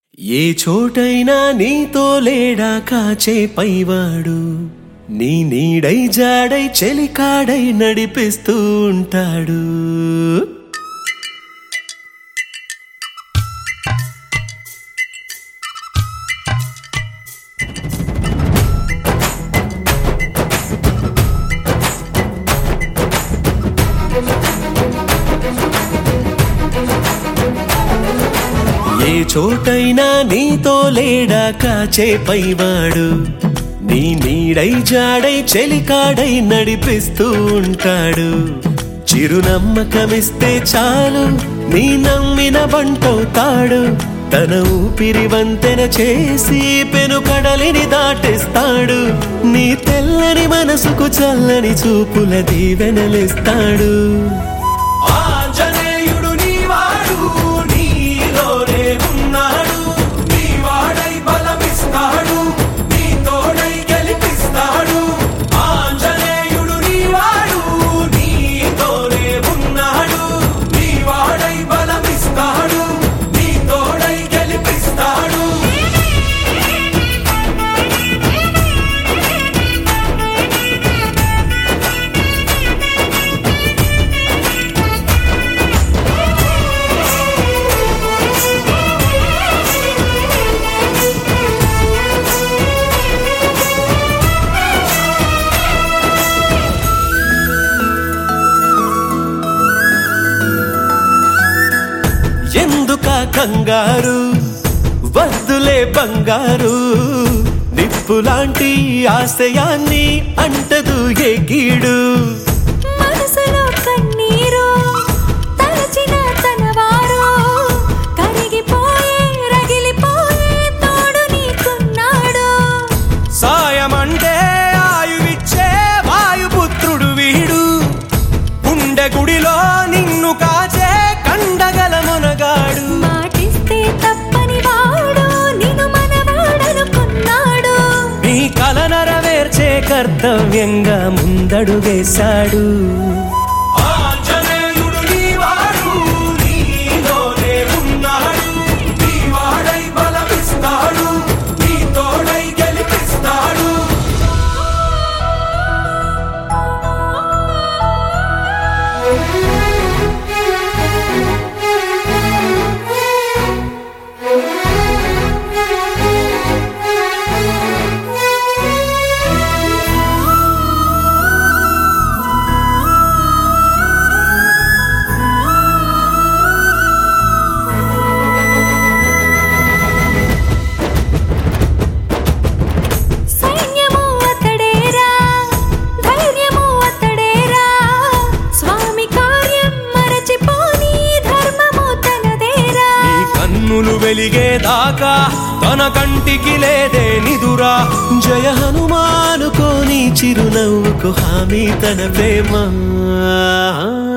ఏ చోటైనా నీతో లేడా కాచే పైవాడు నీ నీడై జాడై చెలికాడై నడిపిస్తూ ఉంటాడు ఏ చోటైనా నీతో లేడా కాచే పైవాడు నీ నీడై జాడై చెలికాడై నడిపిస్తూ ఉంటాడు చిరునమ్మకమిస్తే చాలు నీ నమ్మిన బంటవుతాడు తన ఊపిరి వంతెన చేసి పెనుకడలిని దాటేస్తాడు నీ తెల్లని మనసుకు చల్లని చూపుల దీవెనలిస్తాడు ఆంజనేయుడు నీవాడు నీలోనే ఉన్నాడు నీవాడై బలమిస్తాడు నీ తోడై గెలిపిస్తాడు ఆంజనేయుడు నీవాడు నీతోనే ఉన్నాడు నీవాడై బలమిస్తాడు నీ తోడై గెలిపిస్తాడు ఎందుక కంగారు వద్దులే బంగారు నిప్పులాంటి ఆశయాన్ని అంటదు ఏ కీడు మనసులో కన్నీరు తలచిన తనవారు కరిగిపోయే రగిలిపోయే తోడు నీకున్నాడు సాయమంటే ఆయువిచ్చే వాయుపుత్రుడు వీడు గుండె గుడిలో నిన్ను కాచే కండగల మునగాడు మాటిస్తే తప్పని వాడు నిన్ను మనవాడనుకున్నాడు నీ కల నెరవేర్చే కర్తవ్యంగా ముందడు వేశాడు ఆంజనేయుడు నీవాడు నీలోనే ఉన్నాడు నీవాడై బలమిస్తాడు నీ తోడై గెలిపిస్తాడు సైన్యము అతడేరా ధైర్యము అతడేరా స్వామి కార్యం మరచిపోని ధర్మము తనదేరా నీ కన్నులు వెలిగేదాకా తన కంటికి లేదే నిదురా జయ హనుమానుకోని చిరునవ్వుకు హామీ తన ప్రేమ